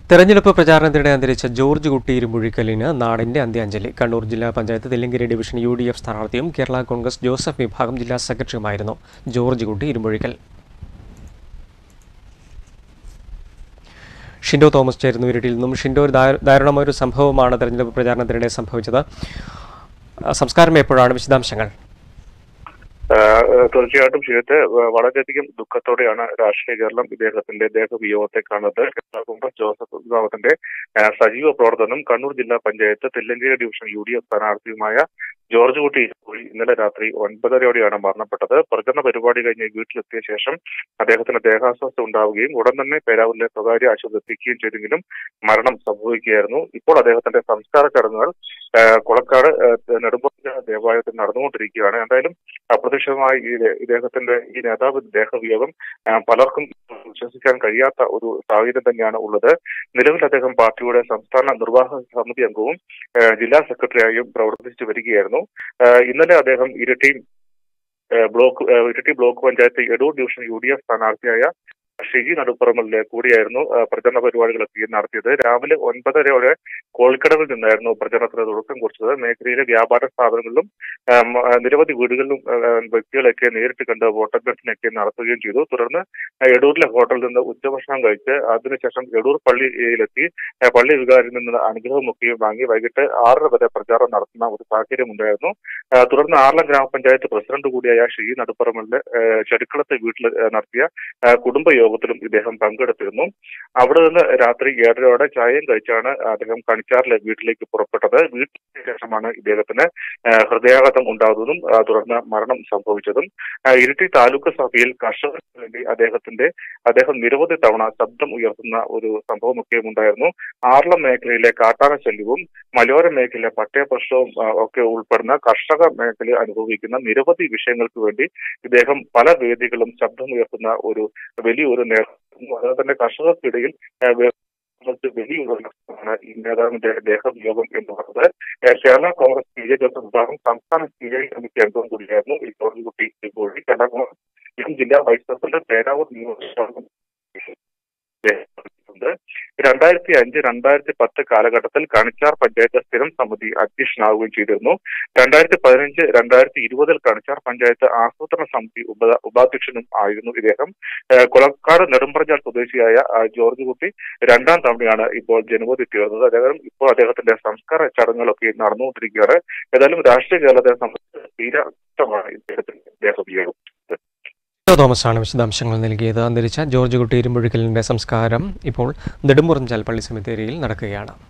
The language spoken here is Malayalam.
തെരഞ്ഞെടുപ്പ് പ്രചാരണത്തിനിടെ അന്തരിച്ച ജോർജ് കുട്ടി ഇരുമ്പുഴിക്കലിന് നാടിന്റെ അന്ത്യാഞ്ജലി കണ്ണൂർ ജില്ലാ panchayat Thillankeri division U D F സ്ഥാനാർത്ഥിയും കേരള കോൺഗ്രസ് ജോസഫ് വിഭാഗം ജില്ലാ സെക്രട്ടറിയുമായിരുന്നു ജോർജ് കുട്ടി ഇരുമ്പുഴിക്കൽ ഷിൻഡോ തോമസ് ചേരുന്നു വീട്ടിൽ നിന്നും ഷിൻഡോ ഒരു ദാരു- ദാരുണമായ ഒരു സംഭവമാണ് തെരഞ്ഞെടുപ്പ് പ്രചാരണത്തിനിടെ സംഭവിച്ചത് ആ, സംസ്കാരം എപ്പോഴാണ് വിശദാംശങ്ങൾ ആഹ് തീർച്ചയായിട്ടും ശിവത്തെ വളരെയധികം ദുഃഖത്തോടെയാണ് രാഷ്ട്രീയ കേരളം ഇദ്ദേഹത്തിന്റെ ദേഹവിയോഗത്തെ കാണുന്നത് കേരള കോൺഗ്രസ് ജോസഫ് വിഭാഗത്തിന്റെ ആഹ് സജീവ പ്രവർത്തനം കണ്ണൂർ ജില്ലാ panchayat Thillankeri division U D F സ്ഥാനാർത്ഥിയുമായ ജോർജ് കുട്ടി പോയി ഇന്നലെ രാത്രി ഒൻപതരയോടെയാണ് മരണപ്പെട്ടത് പ്രചരണ പരിപാടി കഴിഞ്ഞ് വീട്ടിലെത്തിയ ശേഷം അദ്ദേഹത്തിന് ദേഹാസ്വാസ്ഥ്യം ഉണ്ടാവുകയും ഉടൻ തന്നെ പേരാവൂരിലെ സ്വകാര്യ ആശുപത്രി എത്തിക്കുകയും ചെയ്തെങ്കിലും മരണം സംഭവിക്കുകയായിരുന്നു ഇപ്പോൾ അദ്ദേഹത്തിന്റെ സംസ്കാര ചടങ്ങുകൾ ആഹ് കൊളക്കാട് ആഹ് നെടുമ്പുഴ ദേവാലയത്തിൽ നടന്നുകൊണ്ടിരിക്കുകയാണ് എന്തായാലും അപ്രതീക്ഷിതമായി ഈ ഇദ്ദേഹ- ഇദ്ദേഹത്തിന്റെ ഈ നേതാവ് ദേഹവിയോഗം ആഹ് പലർക്കും വിശ്വസിക്കാൻ കഴിയാത്ത ഒരു സാഹചര്യം തന്നെയാണ് ഉള്ളത് നിലവിൽ അദ്ദേഹം പാർട്ടിയുടെ സംസ്ഥാന നിർവാഹക സമിതി അംഗവും ആഹ് ജില്ലാ സെക്രട്ടറിയായും പ്രവർത്തിച്ചു വരികയായിരുന്നു ആഹ് ഇന്നലെ അദ്ദേഹം ഇരട്ടി ആഹ് ബ്ലോക്ക് ആഹ് Iritty block panchayat Edoor division U D F സ്ഥാനാർത്ഥിയായ ഷിജി നടുപ്പുറമലിലെ കൂടിയായിരുന്നു ആഹ് പ്രചരണ പരിപാടികളൊക്കെ നടത്തിയത് രാവിലെ ഒൻപതരയോടെ കോഴിക്കടവിൽ നിന്നായിരുന്നു പ്രചരണത്തിന് തുടക്കം കുറിച്ചത് മേഖലയിലെ വ്യാപാര സ്ഥാപനങ്ങളിലും ആം, ആ, നിരവധി വീടുകളിലും ആ, വ്യക്തികളൊക്കെ നേരിട്ട് കണ്ട് വോട്ടഭ്യർത്ഥനയൊക്കെ നടത്തുകയും ചെയ്തു തുടർന്ന് ആ, എടൂരിലെ ഹോട്ടലിൽ നിന്ന് ഉച്ചഭക്ഷണം കഴിച്ച് അതിനുശേഷം എടൂർ പള്ളിയിലെത്തി ആ, പള്ളി വികാരിൽ നിന്ന് അനുഗ്രഹമൊക്കെയും വാങ്ങി വൈകിട്ട് ആറര വരെ പ്രചാരണം നടത്തുന്ന ഒരു സാഹചര്യം ഉണ്ടായിരുന്നു ആ, തുടർന്ന് ആർലം ഗ്രാമപഞ്ചായത്ത് പ്രസിഡന്റ് കൂടിയായ ഷീ നടുപ്പറമ്പലിന്റെ ആ, ചെടുക്കളത്തെ വീട്ടിൽ ആ, നടത്തിയ ആ, കുടുംബ യോഗത്തിലും ഇദ്ദേഹം പങ്കെടുത്തിരുന്നു അവിടെ നിന്ന് രാത്രി ഏഴരയോടെ ചായയും കഴിച്ചാണ് അദ്ദേഹം കണിച്ചാറിലെ വീട്ടിലേക്ക് പുറപ്പെട്ടത് വീട്ടിന് ശേഷമാണ് ഇദ്ദേഹത്തിന് ആ, ഹൃദയാഘാതം ഉണ്ടാകുന്നതും ആ, തുടർന്ന് മരണം സംഭവിച്ചതും ആ, ഇരിട്ടി താലൂക്ക് സഭയിൽ കർഷകർക്ക് വേണ്ടി അദ്ദേഹത്തിന്റെ അദ്ദേഹം നിരവധി തവണ ശബ്ദം ഉയർത്തുന്ന ഒരു സംഭവമൊക്കെ ഉണ്ടായിരുന്നു ആർളം മേഖലയിലെ കാട്ടാന ശല്യവും മലയോര മേഖലയിലെ പട്ടയ പ്രശ്നവും ആ, ഒക്കെ ഉൾപ്പെടുന്ന കർഷക മേഖല അനുഭവിക്കുന്ന നിരവധി വിഷയങ്ങൾക്ക് വേണ്ടി ഇദ്ദേഹം പല വേദികളും ശബ്ദമുയർത്തുന്ന ഒരു വലിയൊരു നേതാവ് അതുപോലെ തന്നെ കർഷകർക്കിടയിൽ ആ, വേ- സംബന്ധിച്ച് വലിയൊരു നഷ്ടമാണ് ഈ നേതാവിന്റെ ദേഹവിയോഗം എന്ന് പറയുന്നത് ഏഹ് കേരള കോൺഗ്രസ് പി ജെ ജോസഫ് വിഭാഗം സംസ്ഥാന പി ഐ കമ്മിറ്റി അംഗം കൂടിയായിരുന്നു ഈ ജോർജ് കുട്ടി കോഴി കേരള കോൺഗ്രസ് എം ജില്ലാ വൈസ് പ്രസിഡന്റ് പേരാവൂർ നിയോജകമണ്ഡലം ഉണ്ട്. രണ്ടായിരത്തി അഞ്ച് രണ്ടായിരത്തി പത്ത് കാലഘട്ടത്തിൽ കണിച്ചാർ പഞ്ചായത്ത് സ്ഥിരം സമിതി അധ്യക്ഷനാവുകയും ചെയ്തിരുന്നു രണ്ടായിരത്തി പതിനഞ്ച് രണ്ടായിരത്തി ഇരുപതിൽ കണിച്ചാർ പഞ്ചായത്ത് ആസൂത്രണ സമിതി ഉപ ഉപാധ്യക്ഷനും ആയിരുന്നു ഇദ്ദേഹം ഏഹ് കൊളക്കാട് നെടുമ്പറഞ്ഞാൽ സ്വദേശിയായ ആ, ജോർജ് കുട്ടി രണ്ടാം തവണയാണ് ഇപ്പോൾ ജനവധി തീർന്നത് അദ്ദേഹം ഇപ്പോൾ അദ്ദേഹത്തിന്റെ സംസ്കാര ചടങ്ങുകളൊക്കെ നടന്നുകൊണ്ടിരിക്കുകയാണ് ഏതായാലും രാഷ്ട്രീയ കേരളത്തെ സംബന്ധിച്ച് തീരെ ഇഷ്ടമാണ് ഇദ്ദേഹത്തിന്റെ ദേഹവിയോഗം ഷിൻഡോ തോമസ് ആണ് വിശദാംശങ്ങൾ നൽകിയത് അന്തരിച്ച ജോർജ് കുട്ടി ഇരുമ്പുഴിക്കലിന്റെ സംസ്കാരം ഇപ്പോൾ നെടുമ്പുറഞ്ചാൽ പള്ളി സെമിത്തേരിയിൽ നടക്കുകയാണ്